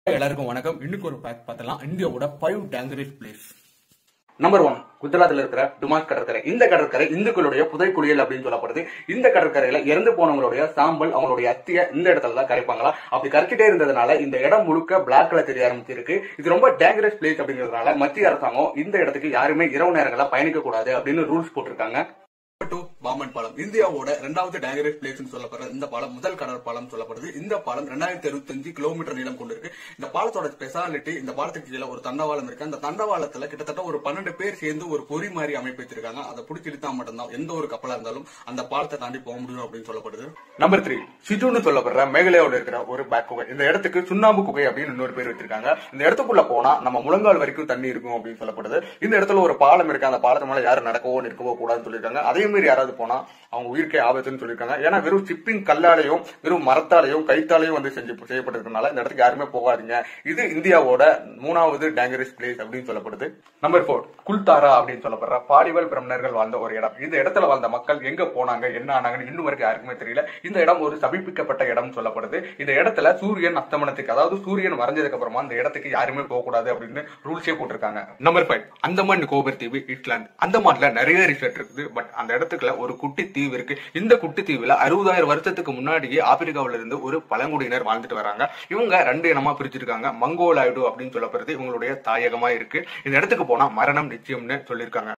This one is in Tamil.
எல்லாருக்கும் வணக்கம் இன்னைக்கு ஒரு பேக் பார்த்தலாம் இந்தியாவோட five dangerous place number one குஜராத்ல இருக்கிற டுமாஸ் கடற்கரை இந்த கடற்கரை இந்துக்களுடைய புதைக்குளியல் அப்படின்னு சொல்லப்படுது இந்த கடற்கரையில இறந்து போனவங்களுடைய சாம்பல் அவங்களுடைய அத்திய இந்த இடத்துல தான் கரைப்பாங்களா அப்படி கரைச்சிட்டே இருந்ததுனால இந்த இடம் முழுக்க பிளாக்ல தெரிய ஆரம்பிச்சிருக்கு இது ரொம்ப டேஞ்சரஸ் பிளேஸ் அப்படிங்கிறதுனால மத்திய அரசாங்கம் இந்த இடத்துக்கு யாருமே இரவு நேரங்கள பயணிக்க கூடாது அப்படின்னு ரூல்ஸ் போட்டிருக்காங்க டூ பாம்பன் பாலம் இந்தியாவோட இரண்டாவது டேஞ்சரஸ் பிளேஸ் சொல்லப்படுற இந்த பாலம் முதல் கடல் பாலம் சொல்லப்படுது இந்த பாலம் ரெண்டாயிரத்தி அறுபத்தஞ்சு கிலோமீட்டர் நீளம் கொண்டிருக்கு இந்த பாலத்தோட ஸ்பெஷாலிட்டி இந்த பாலத்துக்கு கீழே ஒரு தண்டவாளம் இருக்கு அந்த தண்டவாளத்துல கிட்டத்தட்ட ஒரு பன்னெண்டு பேர் சேர்ந்து ஒரு பொறி மாதிரி அமைப்பு வச்சிருக்காங்க அதை பிடிச்சி இழுத்தா மட்டும்தான் எந்த ஒரு கப்பலா இருந்தாலும் அந்த பாலத்தை தாண்டி போக முடியும் அப்படின்னு சொல்லப்படுது நம்பர் த்ரீ சிஜுன்னு சொல்லப்படுற மேகலையோட இருக்கிற ஒரு பேக் குகை இந்த இடத்துக்கு சுண்ணாம்பு குகை அப்படின்னு இன்னொரு பேர் வச்சிருக்காங்க இந்த இடத்துக்குள்ள போனா நம்ம முழங்கால் வரைக்கும் தண்ணி இருக்கும் அப்படின்னு சொல்லப்படுது இந்த இடத்துல ஒரு பாலம் இருக்கு அந்த பாலத்து மேல யாரும் நடக்கவோ நிற்கவோ கூடாதுன்னு சொல்லியிருக்காங்க அதே மாதிரி யாராவது போனா அவங்க உயிர்க்கே ஆபத்துன்னு சொல்லியிருக்காங்க ஏன்னா வெறும் சிப்பிங் கல்லாலையும் வெறும் மரத்தாலையும் கைத்தாலையும் வந்து செஞ்சு செய்யப்பட்டிருக்கனால இந்த இடத்துக்கு யாருமே போகாதீங்க இது இந்தியாவோட மூணாவது டேஞ்சரஸ் பிளேஸ் அப்படின்னு சொல்லப்படுது நம்பர் போர் குல்தாரா அப்படின்னு சொல்லப்படுற பாலிவல் பிரமணர்கள் வாழ்ந்த ஒரு இடம் இந்த இடத்துல வாழ்ந்த மக்கள் எங்க போனாங்க என்ன ஆனாங்கன்னு இன்னும் வரைக்கும் யாருக்குமே தெரியல இந்த இடம் ஒரு சபிப்பிக்கப்பட்ட இடம் சொல்லப்படுது இந்த இடத்துல சூரியன் அஸ்தமனத்துக்கு அதாவது சூரியன் மறைஞ்சதுக்கு அப்புறமா இந்த இடத்துக்கு யாருமே போக கூடாது அப்படின்னு ரூல்ஸே போட்டிருக்காங்க நம்பர் ஃபைவ் அந்தமான் நிக்கோபர் தீவு இஸ்லாந்து அந்தமான்ல நிறைய ரிசர்ட் இருக்குது பட் அந்த இடத்துக்குள்ள ஒரு குட்டி தீவு இருக்கு இந்த குட்டி தீவுல அறுபதாயிரம் வருஷத்துக்கு முன்னாடியே ஆப்பிரிக்காவில இருந்து ஒரு பழங்குடியினர் வாழ்ந்துட்டு வராங்க இவங்க ரெண்டு இனமா பிரிச்சிருக்காங்க மங்கோலாய்டு அப்படின்னு சொல்லப்படுறது இவங்களுடைய தாயகமா இருக்கு இந்த இடத்துக்கு போனா மரணம் நிச்சயம்னு சொல்லியிருக்காங்க